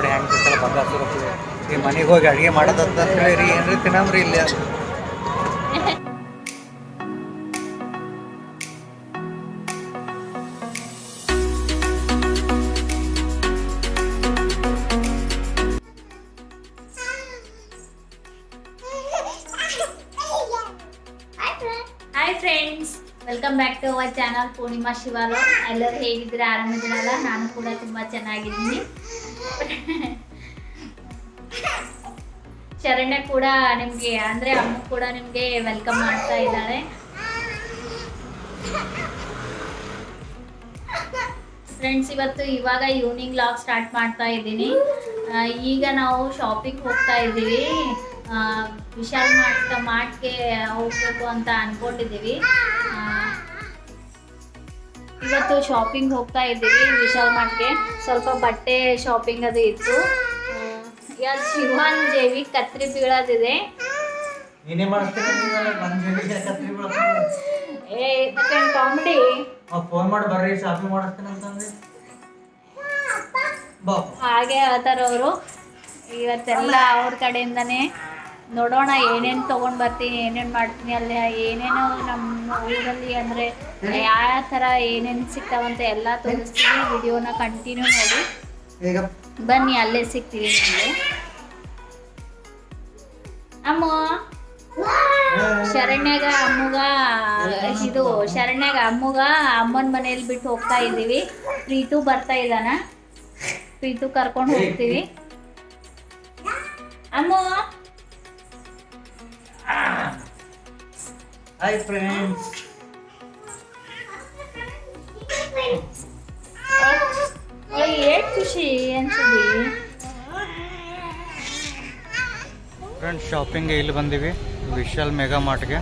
ನೋಡಿ ಹೆಂಗೆ ತಿಂತಲ್ಲ ಬಂಗಾರ ಈ ಮನೆಗೆ ಹೋಗಿ ಅಡುಗೆ ಮಾಡೋದಂತ ಹೇಳಿ ಏನ್ರಿ ತಿನ್ನಮ್ರಿ ಇಲ್ಲಿ hi friends welcome back to our channel Purnima Shivalu ಎಲ್ಲರೂ ಹೇಗಿದ್ದೀರಾ ಆರಾಮಿದ್ದೀರಲ್ಲ ನಾನು ಕೂಡ ತುಂಬ ಚೆನ್ನಾಗಿದ್ದೀನಿ ಶರಣ್ಯ ಕೂಡ ನಿಮಗೆ ಅಂದರೆ ಅಮ್ಮ ಕೂಡ ನಿಮಗೆ ವೆಲ್ಕಮ್ ಮಾಡ್ತಾ ಇದ್ದಾಳೆ ಫ್ರೆಂಡ್ಸ್ ಇವತ್ತು ಇವಾಗ ಈವ್ನಿಂಗ್ ಲಾಗ್ ಸ್ಟಾರ್ಟ್ ಮಾಡ್ತಾ ಇದ್ದೀನಿ ಆ, ಈಗ ನಾವು ಶಾಪಿಂಗ್ ಹೋಗ್ತಾ ಇದ್ದೀವಿ ಆ, ವಿಶಾಲ್ ಮಾರ್ಟ್ ಮಾರ್ಟ್ಗೆ ಹೋಗ್ಬೇಕು ಅಂತ ಅನ್ಕೊಂಡಿದ್ದೀವಿ ಆ, ಇವತ್ತು ಶಾಪಿಂಗ್ ಹೋಗ್ತಾ ಇದ್ದೀವಿ ವಿಶಾಲ್ ಮಾರ್ಟ್ಗೆ ಸ್ವಲ್ಪ ಬಟ್ಟೆ ಶಾಪಿಂಗ್ ಅದು ಇತ್ತು ಯಾರು ಶಿವಾನ್ ಜೇವಿ ಕತ್ರಿ ಬೀಳೋದಿದೆ ಏನೇ ಮಾಡಿಸ್ತೀನಿ ಏ ಮತ್ತೆ ಕಾಮಿಡಿ ಫೋನ್ ಮಾಡಿ ಬರ್ರಿ ಶಾಪಿಂಗ್ ಮಾಡಿಸ್ತೀನಿ ಅಂತಂದ್ರೆ ಬಾ ಹಾಗೆ ಹೇಳ್ತಾರೆ ಅವರು ಇವತ್ತೆಲ್ಲ ಅವ್ರ ಕಡೆಯಿಂದನೇ ನೋಡೋಣ ಏನೇನು ತೊಗೊಂಡು ಬರ್ತೀನಿ ಏನೇನು ಮಾಡ್ತೀನಿ ಅಲ್ಲಿ ಏನೇನು ನಮ್ಮ ಊರಲ್ಲಿ ಅಂದರೆ ಯಾವ ಥರ ಏನೇನು ಸಿಗ್ತಾವಂತ ಎಲ್ಲ ತೋರಿಸ್ತೀವಿ ವಿಡಿಯೋನ ಕಂಟಿನ್ಯೂ ಮಾಡಿ ಈಗ ಬನ್ನಿ ಅಲ್ಲೇ ಸಿಗ್ತೀವಿ ನಿಮಗೆ ಅಮ್ಮ ಶರಣ್ಯಾಗ ಅಮ್ಮಗ ಇದು ಶರಣ್ಯಾಗ ಅಮ್ಮಗ ಅಮ್ಮನ ಮನೇಲಿ ಬಿಟ್ಟು ಹೋಗ್ತಾ ಇದ್ದೀವಿ ಪ್ರೀತು ಬರ್ತಾ ಇದ್ದಾನ ಪ್ರೀತು ಕರ್ಕೊಂಡು ಹೋಗ್ತೀವಿ ಅಮ್ಮ ಹಾಯ್ ಫ್ರೆಂಡ್ಸ್ ಏಟ್ ಖುಷಿ ಅನ್ಸಿದಿ ಫ್ರೆಂಡ್ಸ್ ಶಾಪಿಂಗ್ಗೆ ಇಲ್ಲಿ ಬಂದೀವಿ ವಿಶಾಲ್ ಮೆಗಾ ಮಾರ್ಟ್ಗೆ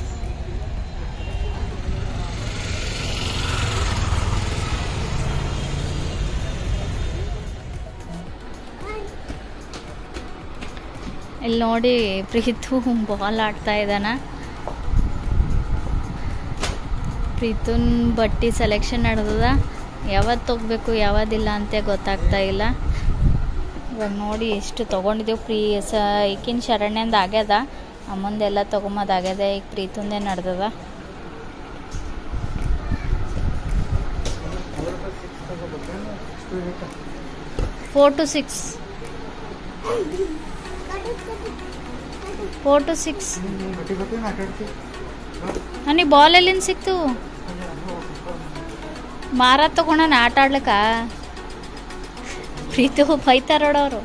ಇಲ್ಲಿ ನೋಡಿ ಪ್ರೀತು ಬಾಲ್ ಆಡ್ತಾ ಇದ್ದಾನ ಪ್ರೀತುನ್ ಬಟ್ಟೆ ಸೆಲೆಕ್ಷನ್ ನಡೆದದ ಯಾವತ್ತು ತೊಗಬೇಕು ಯಾವದಿಲ್ಲ ಅಂತ ಗೊತ್ತಾಗ್ತಾ ಇಲ್ಲ ಇವಾಗ ನೋಡಿ ಎಷ್ಟು ತೊಗೊಂಡಿದ್ದೇವೆ ಪ್ರೀ ಸ ಈಗಿನ ಶರಣ್ಯಂದು ಆಗ್ಯದ ಅಮ್ಮಂದೆಲ್ಲ ತೊಗೊಂಬದಾಗ್ಯದ ಈಗ ಪ್ರೀತುಂದೇ ನಡೆದದ four two six four two six ನನಗೆ ಬಾಲ್ ಎಲ್ಲಿಂದ ಸಿಕ್ತು ಮಾರ ತಗೊಂಡನ ಆಟ ಆಡ್ಲಿಕ್ಕ ಪ್ರೀತಿ ಬೈತಾರೋಡವ್ರು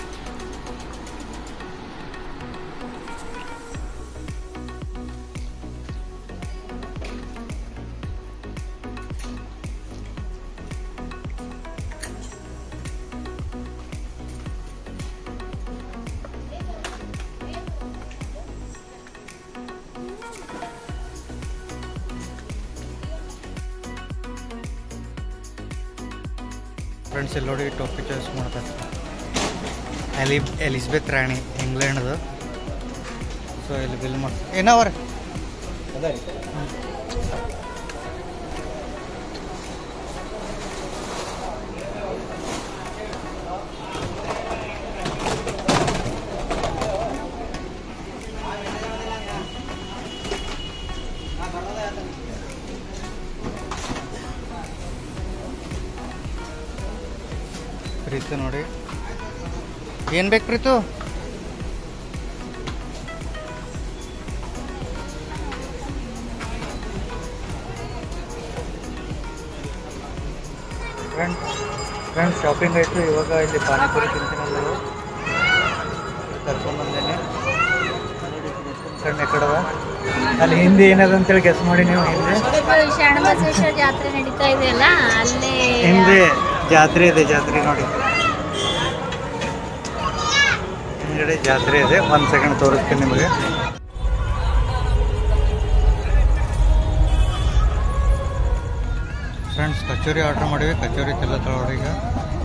ಫ್ರೆಂಡ್ಸ್ ಇಲ್ಲಿ ನೋಡಿ ಟೋಪಿ ಚಾಯ್ಸ್ ಮಾಡ್ತಾರೆ ಎಲಿ ಎಲಿಜಬೆತ್ ರಾಣಿ ಇಂಗ್ಲೆಂಡ್ದು ಸೊ ಇಲ್ಲಿ ಬಿಲ್ ಮಾಡಿ ಏನವ್ರ ಪ್ರೀತು ನೋಡಿ ಏನು ಬೇಕು ಪ್ರೀತು ಫ್ರೆಂಡ್ ಫ್ರೆಂಡ್ ಶಾಪಿಂಗ್ ಆಯಿತು ಇವಾಗ ಇಲ್ಲಿ ಪಾನಿಪುರಿ ತಿಂತೀನಲ್ಲ ಕರ್ಕೊಂಡ್ಬಂದೇನೆ ಕಣ್ಣೆ ಕಡವ ಅಲ್ಲಿ ಹಿಂದೆ ಏನದ ಅಂತೇಳಿ ಗೆಸ್ ಮಾಡಿ ನೀವು ಹಿಂದೆ ಶರಣಬಸವೇಶ್ವರ ಜಾತ್ರೆ ನಡೀತಾ ಇದೆಯಲ್ಲ ಅಲ್ಲೇ ಹಿಂದೆ ಜಾತ್ರೆ ಇದೆ ಜಾತ್ರೆ ನೋಡಿ ಹಿಂದ್ಗಡೆ ಜಾತ್ರೆ ಇದೆ ಒಂದು ಸೆಕೆಂಡ್ ತೋರಿಸ್ತೀನಿ ನಿಮಗೆ ಫ್ರೆಂಡ್ಸ್ ಕಚೋರಿ ಆರ್ಡರ್ ಮಾಡಿವಿ ಕಚೋರಿ ತಿಲ್ಲ ತಗೊಳ್ಳಿ ಈಗ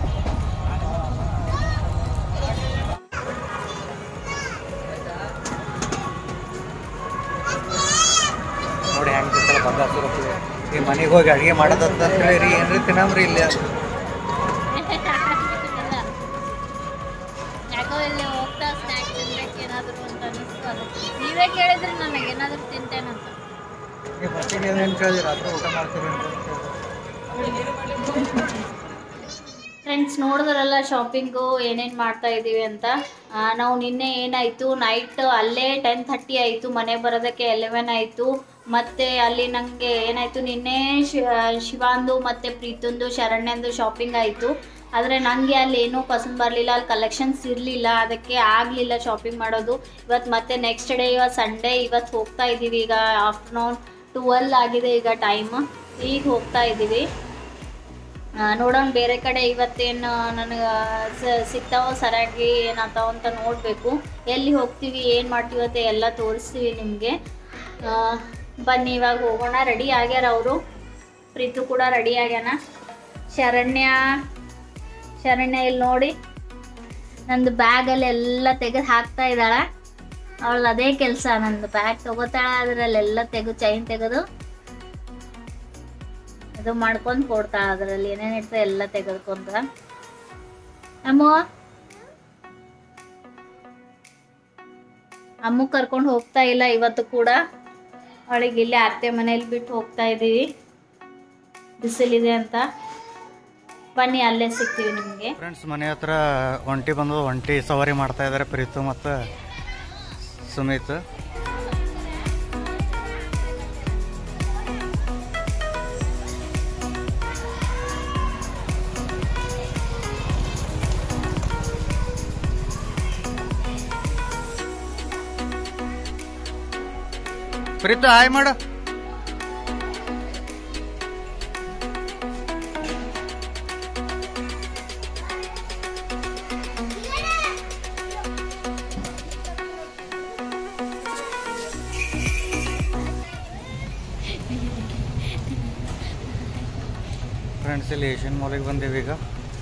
ನೋಡಿ ಹೆಂಗೆ ತಿಂತಲ್ಲ ಬಂಗಾರ ಈ ಮನೆಗೆ ಹೋಗಿ ಅಡುಗೆ ಮಾಡೋದಂತ ಹೇಳಿ ಏನ್ರಿ ತಿನ್ನಮ್ರಿ ಇಲ್ಲಿ ಈಗ ಏನೇನು ಕೇಳಿದ್ರಿ ರಾತ್ರಿ ಊಟ ಮಾಡ್ತೀರಿ ಅಂತ ಫ್ರೆಂಡ್ಸ್ ನೋಡಿದ್ರಲ್ಲ ಶಾಪಿಂಗು ಏನೇನು ಮಾಡ್ತಾ ಇದ್ದೀವಿ ಅಂತ ಆ, ನಾವು ನಿನ್ನೆ ಏನಾಯಿತು ನೈಟ್ ಅಲ್ಲೇ ಟೆನ್ ಥರ್ಟಿ ಆಯಿತು ಮನೆ ಬರೋದಕ್ಕೆ ಎಲೆವೆನ್ ಆಯಿತು ಮತ್ತು ಅಲ್ಲಿ ನನಗೆ ಏನಾಯಿತು ನಿನ್ನೆ ಶಿ- ಶಿವಾಂದು ಮತ್ತು ಪ್ರೀತಂದು ಶರಣ್ಯಂದು ಶಾಪಿಂಗ್ ಆಯಿತು ಆದರೆ ನನಗೆ ಅಲ್ಲಿ ಏನೂ ಪಸಂದ್ ಬರಲಿಲ್ಲ ಅಲ್ಲಿ ಕಲೆಕ್ಷನ್ಸ್ ಇರಲಿಲ್ಲ ಅದಕ್ಕೆ ಆಗಲಿಲ್ಲ ಶಾಪಿಂಗ್ ಮಾಡೋದು ಇವತ್ತು ಮತ್ತೆ ನೆಕ್ಸ್ಟ್ ಡೇ ಇವತ್ತು ಸಂಡೇ ಇವತ್ತು ಹೋಗ್ತಾ ಇದ್ದೀವಿ ಈಗ ಆಫ್ಟರ್ನೂನ್ ಟುವೆಲ್ ಆಗಿದೆ ಈಗ ಟೈಮ್ ಈಗ ಹೋಗ್ತಾ ಇದ್ದೀವಿ ಆ, ನೋಡೋಣ ಬೇರೆ ಕಡೆ ಇವತ್ತೇನು ನನಗೆ ಸಿಗ್ತಾವೋ ಸರಿಯಾಗಿ ಏನಾಗ್ತಾವ ಅಂತ ನೋಡಬೇಕು ಎಲ್ಲಿ ಹೋಗ್ತೀವಿ ಏನು ಮಾಡ್ತೀವಿ ಅಂತ ಎಲ್ಲ ತೋರಿಸ್ತೀವಿ ನಿಮಗೆ ಬನ್ನಿ ಇವಾಗ ಹೋಗೋಣ ರೆಡಿ ಆಗ್ಯಾರ ಅವರು ಪ್ರೀತು ಕೂಡ ರೆಡಿ ಆಗ್ಯಾನ ಶರಣ್ಯ ಶರಣ್ಯ ಇಲ್ಲಿ ನೋಡಿ ನಂದು ಬ್ಯಾಗಲ್ಲಿ ಎಲ್ಲ ತೆಗೆದು ಹಾಕ್ತಾ ಇದ್ದಾಳೆ ಅವಳು ಅದೇ ಕೆಲಸ ನಂದು ಬ್ಯಾಗ್ ತಗೋತಾಳ ಅದರಲ್ಲೆಲ್ಲ ತೆಗೆದು ಚೈನ್ ತೆಗೆದು ಅದು ಮಾಡ್ಕೊಂಡು ಕೊಡ್ತಾಳ ಅದರಲ್ಲಿ ಏನೇನು ಇರ್ತದೆ ಎಲ್ಲ ತೆಗೆದುಕೊಂತ ಅಮ್ಮ ಅಮ್ಮ ಕರ್ಕೊಂಡು ಹೋಗ್ತಾ ಇಲ್ಲ ಇವತ್ತು ಕೂಡ ಅವಳಿಗೆ ಇಲ್ಲೇ ಅತ್ತೆ ಮನೇಲಿ ಬಿಟ್ಟು ಹೋಗ್ತಾ ಇದ್ದೀವಿ ಬಿಸಿಲಿದೆ ಅಂತ ಬನ್ನಿ ಅಲ್ಲೇ ಸಿಗ್ತೀವಿ ನಿಮಗೆ ಫ್ರೆಂಡ್ಸ್ ಮನೆ ಹತ್ರ ಒಂಟಿ ಬಂದು ಒಂಟಿ ಸವಾರಿ ಮಾಡ್ತಾ ಇದ್ದಾರೆ ಪ್ರೀತು ಮತ್ತು ಸುಮಿತ್ ಪ್ರೀತು ಹಾಯ್ ಮಾಡು ಫ್ರೆಂಡ್ಸ್ ಇಲ್ಲಿ ಏಷ್ಯನ್ ಮಾಲಿಗೆ ಬಂದೀವಿ ಈಗ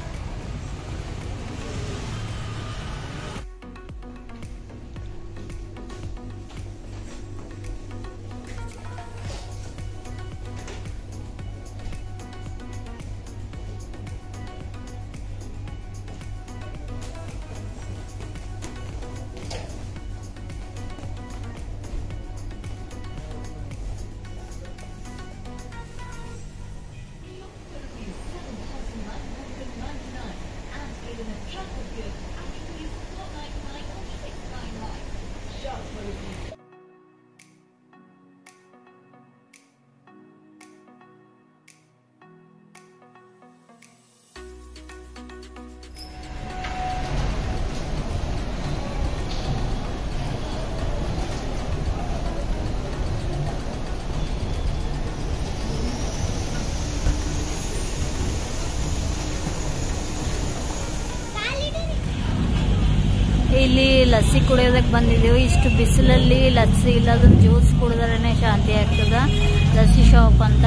ಇಲ್ಲಿ ಲಸ್ಸಿ ಕುಡಿಯೋದಕ್ಕೆ ಬಂದಿದ್ದೀವಿ ಇಷ್ಟು ಬಿಸಿಲಲ್ಲಿ ಲಸ್ಸಿ ಇಲ್ಲದೊಂದು ಜ್ಯೂಸ್ ಕುಡಿದ್ರೇ ಶಾಂತಿ ಆಗ್ತದ ಲಸ್ಸಿ ಶಾಪ್ ಅಂತ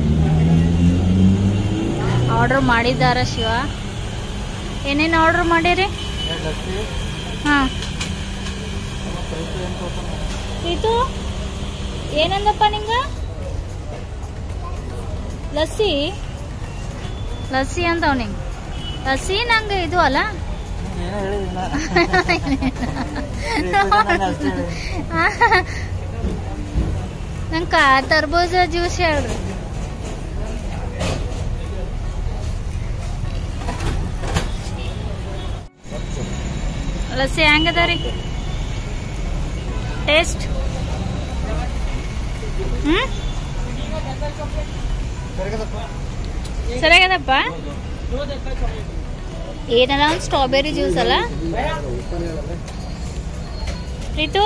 ಆರ್ಡರ್ ಮಾಡಿದ್ದಾರ ಶಿವ ಏನೇನು ಆರ್ಡರ್ ಮಾಡಿರಿ ಹಾಂ ಇದು ಏನಂದಪ್ಪ ನಿಂಗ ಲಸ್ಸಿ ಲಸ್ಸಿ ಅಂತವ್ ನಿಂಗೆ ಲಸ್ಸಿ ನಂಗೆ ಇದು ಅಲ್ಲ ಏನೋ ಹೇಳಿದಿಲ್ಲ ನಂಗೆ ತರ್ಬೂಜ ಜ್ಯೂಸ್ ಹೇಳ್ರಿ ಲಸ್ಸಿ ಹೆಂಗದ ರೀ ಟೇಸ್ಟ್ ಹ್ಞೂ ಸರಿಯಾಗದಪ್ಪ ಏನಲ್ಲ ಒಂದು ಸ್ಟ್ರಾಬೆರಿ ಜ್ಯೂಸ್ ಅಲ್ಲ ಪ್ರೀತು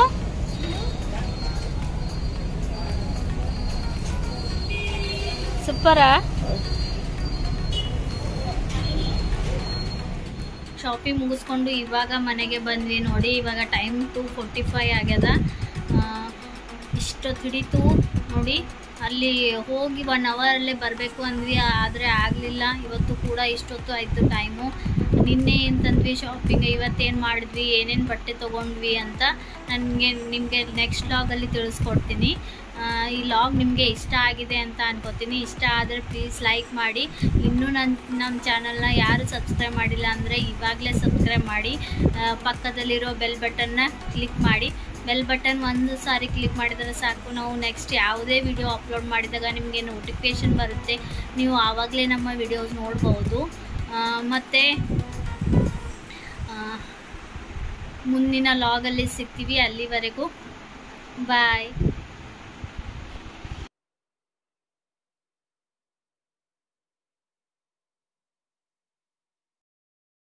ಸೂಪರಾ ಶಾಪಿಂಗ್ ಮುಗಿಸ್ಕೊಂಡು ಇವಾಗ ಮನೆಗೆ ಬಂದ್ವಿ ನೋಡಿ ಇವಾಗ ಟೈಮ್ ಟು ಫೋರ್ಟಿ ಫೈ ಆಗ್ಯದ ಆ, ಇಷ್ಟೊತ್ತು ಹಿಡಿತು ನೋಡಿ ಅಲ್ಲಿ ಹೋಗಿ ಒನ್ ಅವರಲ್ಲೇ ಬರಬೇಕು ಅಂದ್ವಿ ಆದರೆ ಆಗಲಿಲ್ಲ ಇವತ್ತು ಕೂಡ ಇಷ್ಟೊತ್ತು ಆಯಿತು ಟೈಮು ನಿನ್ನೆ ಏನು ತಂದ್ವಿ ಶಾಪಿಂಗ್ ಇವತ್ತೇನು ಮಾಡಿದ್ವಿ ಏನೇನು ಬಟ್ಟೆ ತೊಗೊಂಡ್ವಿ ಅಂತ ನನಗೆ ನಿಮಗೆ ನೆಕ್ಸ್ಟ್ ಲಾಗಲ್ಲಿ ತಿಳಿಸ್ಕೊಡ್ತೀನಿ ಆ, ಈ ಲಾಗ್ ನಿಮಗೆ ಇಷ್ಟ ಆಗಿದೆ ಅಂತ ಅನ್ಕೋತೀನಿ ಇಷ್ಟ ಆದರೆ ಪ್ಲೀಸ್ ಲೈಕ್ ಮಾಡಿ ಇನ್ನೂ ನನ್ನ ನಮ್ಮ ಚಾನಲ್ನ ಯಾರು ಸಬ್ಸ್ಕ್ರೈಬ್ ಮಾಡಿಲ್ಲ ಅಂದರೆ ಇವಾಗಲೇ ಸಬ್ಸ್ಕ್ರೈಬ್ ಮಾಡಿ ಆ, ಪಕ್ಕದಲ್ಲಿರೋ ಬೆಲ್ ಬಟನ್ನ ಕ್ಲಿಕ್ ಮಾಡಿ ಬೆಲ್ ಬಟನ್ ಒಂದು ಸಾರಿ ಕ್ಲಿಕ್ ಮಾಡಿದರೆ ಸಾಕು ನಾವು ನೆಕ್ಸ್ಟ್ ಯಾವುದೇ ವಿಡಿಯೋ ಅಪ್ಲೋಡ್ ಮಾಡಿದಾಗ ನಿಮಗೆ ನೋಟಿಫಿಕೇಷನ್ ಬರುತ್ತೆ ನೀವು ಆವಾಗಲೇ ನಮ್ಮ ವಿಡಿಯೋಸ್ ನೋಡ್ಬೋದು ಮತ್ತು ಮುಂದಿನ ಲಾಗಲ್ಲಿ ಸಿಗ್ತೀವಿ ಅಲ್ಲಿವರೆಗೂ ಬಾಯ್